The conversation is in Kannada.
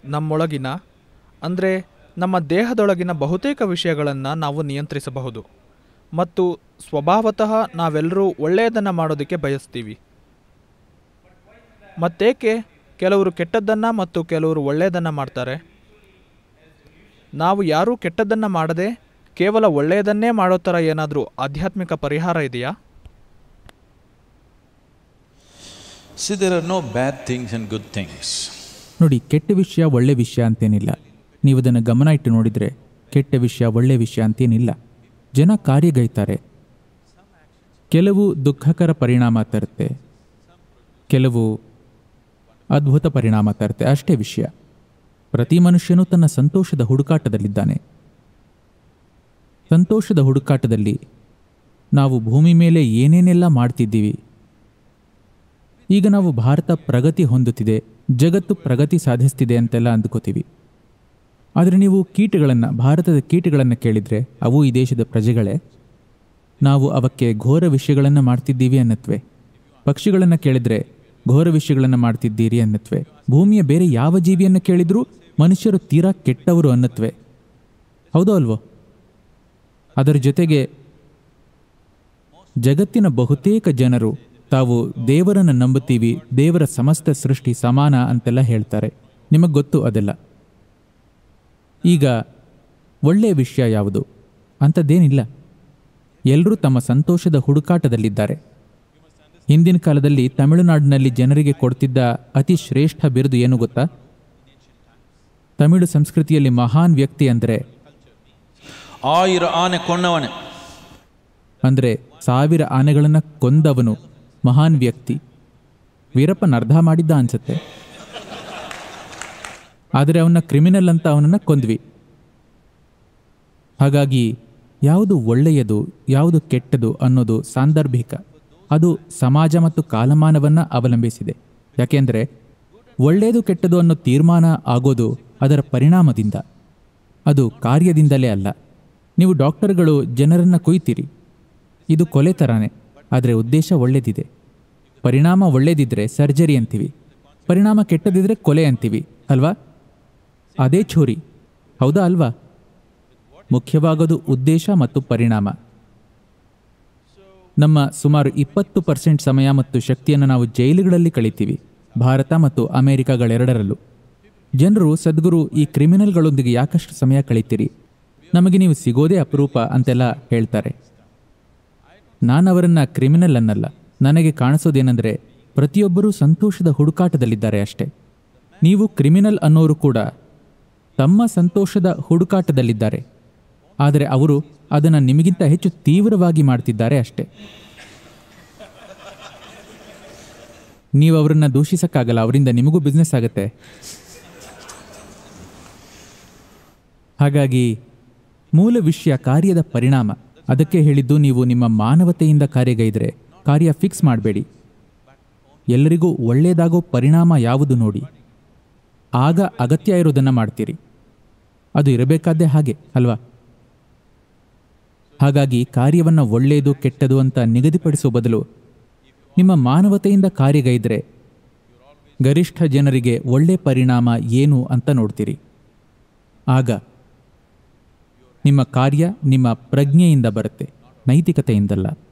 ನಮ್ಮೊಳಗಿನ ಅಂದರೆ ನಮ್ಮ ದೇಹದೊಳಗಿನ ಬಹುತೇಕ ವಿಷಯಗಳನ್ನು ನಾವು ನಿಯಂತ್ರಿಸಬಹುದು ಮತ್ತು ಸ್ವಭಾವತಃ ನಾವೆಲ್ಲರೂ ಒಳ್ಳೆಯದನ್ನು ಮಾಡೋದಕ್ಕೆ ಬಯಸ್ತೀವಿ ಮತ್ತೇಕೆ ಕೆಲವರು ಕೆಟ್ಟದ್ದನ್ನು ಮತ್ತು ಕೆಲವರು ಒಳ್ಳೆಯದನ್ನು ಮಾಡ್ತಾರೆ ನಾವು ಯಾರೂ ಕೆಟ್ಟದ್ದನ್ನು ಮಾಡದೆ ಕೇವಲ ಒಳ್ಳೆಯದನ್ನೇ ಮಾಡೋ ಥರ ಏನಾದರೂ ಆಧ್ಯಾತ್ಮಿಕ ಪರಿಹಾರ ಇದೆಯಾ See, there are no bad things and good things. ನೋಡಿ ಕೆಟ್ಟ ವಿಷಯ ಒಳ್ಳೆ ವಿಷಯ ಅಂತೇನಿಲ್ಲ ನೀವು ಅದನ್ನು ಗಮನ ಇಟ್ಟು ನೋಡಿದರೆ ಕೆಟ್ಟ ವಿಷಯ ಒಳ್ಳೆ ವಿಷಯ ಅಂತೇನಿಲ್ಲ ಜನ ಕಾರ್ಯಗೈತಾರೆ ಕೆಲವು ದುಃಖಕರ ಪರಿಣಾಮ ತರುತ್ತೆ ಕೆಲವು ಅದ್ಭುತ ಪರಿಣಾಮ ತರುತ್ತೆ ಅಷ್ಟೇ ವಿಷಯ ಪ್ರತಿ ಮನುಷ್ಯನು ತನ್ನ ಸಂತೋಷದ ಹುಡುಕಾಟದಲ್ಲಿದ್ದಾನೆ ಸಂತೋಷದ ಹುಡುಕಾಟದಲ್ಲಿ ನಾವು ಭೂಮಿ ಮೇಲೆ ಏನೇನೆಲ್ಲ ಮಾಡ್ತಿದ್ದೀವಿ ಈಗ ನಾವು ಭಾರತ ಪ್ರಗತಿ ಹೊಂದುತ್ತಿದೆ ಜಗತ್ತು ಪ್ರಗತಿ ಸಾಧಿಸ್ತಿದೆ ಅಂತೆಲ್ಲ ಅಂದ್ಕೋತೀವಿ ಆದರೆ ನೀವು ಕೀಟಗಳನ್ನು ಭಾರತದ ಕೀಟಗಳನ್ನು ಕೇಳಿದರೆ ಅವು ಈ ದೇಶದ ಪ್ರಜೆಗಳೇ ನಾವು ಅವಕ್ಕೆ ಘೋರ ವಿಷಯಗಳನ್ನು ಮಾಡ್ತಿದ್ದೀವಿ ಅನ್ನತ್ವೆ ಪಕ್ಷಿಗಳನ್ನು ಕೇಳಿದರೆ ಘೋರ ವಿಷಯಗಳನ್ನು ಮಾಡ್ತಿದ್ದೀರಿ ಅನ್ನತ್ವೆ ಭೂಮಿಯ ಬೇರೆ ಯಾವ ಜೀವಿಯನ್ನು ಕೇಳಿದರೂ ಮನುಷ್ಯರು ತೀರಾ ಕೆಟ್ಟವರು ಅನ್ನತ್ವೆ ಹೌದೋ ಅಲ್ವೋ ಅದರ ಜೊತೆಗೆ ಜಗತ್ತಿನ ಬಹುತೇಕ ಜನರು ತಾವು ದೇವರನ್ನು ನಂಬುತ್ತೀವಿ ದೇವರ ಸಮಸ್ತ ಸೃಷ್ಟಿ ಸಮಾನ ಅಂತೆಲ್ಲ ಹೇಳ್ತಾರೆ ನಿಮಗೆ ಗೊತ್ತು ಅದೆಲ್ಲ ಈಗ ಒಳ್ಳೆಯ ವಿಷಯ ಯಾವುದು ಅಂಥದ್ದೇನಿಲ್ಲ ಎಲ್ಲರೂ ತಮ್ಮ ಸಂತೋಷದ ಹುಡುಕಾಟದಲ್ಲಿದ್ದಾರೆ ಹಿಂದಿನ ಕಾಲದಲ್ಲಿ ತಮಿಳುನಾಡಿನಲ್ಲಿ ಜನರಿಗೆ ಕೊಡ್ತಿದ್ದ ಅತಿ ಶ್ರೇಷ್ಠ ಬಿರುದು ಏನು ಗೊತ್ತಾ ತಮಿಳು ಸಂಸ್ಕೃತಿಯಲ್ಲಿ ಮಹಾನ್ ವ್ಯಕ್ತಿ ಅಂದರೆ ಆಯಿರ ಆನೆ ಕೊಂಡವನೆ ಅಂದರೆ ಸಾವಿರ ಆನೆಗಳನ್ನು ಕೊಂದವನು ಮಹಾನ್ ವ್ಯಕ್ತಿ ವೀರಪ್ಪನ ಅರ್ಧ ಮಾಡಿದ್ದ ಅನ್ಸುತ್ತೆ ಆದರೆ ಅವನ ಕ್ರಿಮಿನಲ್ ಅಂತ ಅವನನ್ನು ಕೊಂದ್ವಿ ಹಾಗಾಗಿ ಯಾವುದು ಒಳ್ಳೆಯದು ಯಾವುದು ಕೆಟ್ಟದು ಅನ್ನೋದು ಸಾಂದರ್ಭಿಕ ಅದು ಸಮಾಜ ಮತ್ತು ಕಾಲಮಾನವನ್ನು ಅವಲಂಬಿಸಿದೆ ಯಾಕೆಂದರೆ ಒಳ್ಳೆಯದು ಕೆಟ್ಟದು ಅನ್ನೋ ತೀರ್ಮಾನ ಆಗೋದು ಅದರ ಪರಿಣಾಮದಿಂದ ಅದು ಕಾರ್ಯದಿಂದಲೇ ಅಲ್ಲ ನೀವು ಡಾಕ್ಟರ್ಗಳು ಜನರನ್ನು ಕೊಯ್ತೀರಿ ಇದು ಕೊಲೆ ಥರನೇ ಆದರೆ ಉದ್ದೇಶ ಒಳ್ಳೆದಿದೆ ಪರಿಣಾಮ ಒಳ್ಳೆದಿದ್ರೆ ಸರ್ಜರಿ ಅಂತೀವಿ ಪರಿಣಾಮ ಕೆಟ್ಟದಿದ್ರೆ ಕೊಲೆ ಅಂತೀವಿ ಅಲ್ವಾ ಅದೇ ಛೂರಿ ಹೌದಾ ಅಲ್ವಾ ಮುಖ್ಯವಾಗೋದು ಉದ್ದೇಶ ಮತ್ತು ಪರಿಣಾಮ ನಮ್ಮ ಸುಮಾರು ಇಪ್ಪತ್ತು ಪರ್ಸೆಂಟ್ ಸಮಯ ಮತ್ತು ಶಕ್ತಿಯನ್ನು ನಾವು ಜೈಲುಗಳಲ್ಲಿ ಕಳಿತೀವಿ ಭಾರತ ಮತ್ತು ಅಮೆರಿಕಗಳೆರಡರಲ್ಲೂ ಜನರು ಸದ್ಗುರು ಈ ಕ್ರಿಮಿನಲ್ಗಳೊಂದಿಗೆ ಯಾಕಷ್ಟು ಸಮಯ ಕಳೀತೀರಿ ನಮಗೆ ನೀವು ಸಿಗೋದೇ ಅಪರೂಪ ಅಂತೆಲ್ಲ ಹೇಳ್ತಾರೆ ನಾನು ಅವರನ್ನ ಕ್ರಿಮಿನಲ್ ಅನ್ನಲ್ಲ ನನಗೆ ಕಾಣಿಸೋದೇನೆಂದರೆ ಪ್ರತಿಯೊಬ್ಬರೂ ಸಂತೋಷದ ಹುಡುಕಾಟದಲ್ಲಿದ್ದಾರೆ ಅಷ್ಟೇ ನೀವು ಕ್ರಿಮಿನಲ್ ಅನ್ನೋರು ಕೂಡ ತಮ್ಮ ಸಂತೋಷದ ಹುಡುಕಾಟದಲ್ಲಿದ್ದಾರೆ ಆದರೆ ಅವರು ಅದನ್ನು ನಿಮಗಿಂತ ಹೆಚ್ಚು ತೀವ್ರವಾಗಿ ಮಾಡ್ತಿದ್ದಾರೆ ಅಷ್ಟೇ ನೀವು ಅವರನ್ನು ದೂಷಿಸಕ್ಕಾಗಲ್ಲ ಅವರಿಂದ ನಿಮಗೂ ಬಿಸ್ನೆಸ್ ಆಗುತ್ತೆ ಹಾಗಾಗಿ ಮೂಲ ವಿಷಯ ಕಾರ್ಯದ ಪರಿಣಾಮ ಅದಕ್ಕೆ ಹೇಳಿದ್ದು ನೀವು ನಿಮ್ಮ ಮಾನವತೆಯಿಂದ ಕಾರ್ಯಗೈದರೆ ಕಾರ್ಯ ಫಿಕ್ಸ್ ಮಾಡಬೇಡಿ ಎಲ್ಲರಿಗೂ ಒಳ್ಳೆಯದಾಗೋ ಪರಿಣಾಮ ಯಾವುದು ನೋಡಿ ಆಗ ಅಗತ್ಯ ಇರೋದನ್ನು ಮಾಡ್ತೀರಿ ಅದು ಇರಬೇಕಾದ್ದೇ ಹಾಗೆ ಅಲ್ವಾ ಹಾಗಾಗಿ ಕಾರ್ಯವನ್ನು ಒಳ್ಳೆಯದು ಕೆಟ್ಟದು ಅಂತ ನಿಗದಿಪಡಿಸುವ ಬದಲು ನಿಮ್ಮ ಮಾನವತೆಯಿಂದ ಕಾರ್ಯಗೈದ್ರೆ ಗರಿಷ್ಠ ಜನರಿಗೆ ಒಳ್ಳೆ ಪರಿಣಾಮ ಏನು ಅಂತ ನೋಡ್ತೀರಿ ಆಗ ನಿಮ್ಮ ಕಾರ್ಯ ನಿಮ್ಮ ಪ್ರಜ್ಞೆಯಿಂದ ಬರುತ್ತೆ ನೈತಿಕತೆಯಿಂದಲ್ಲ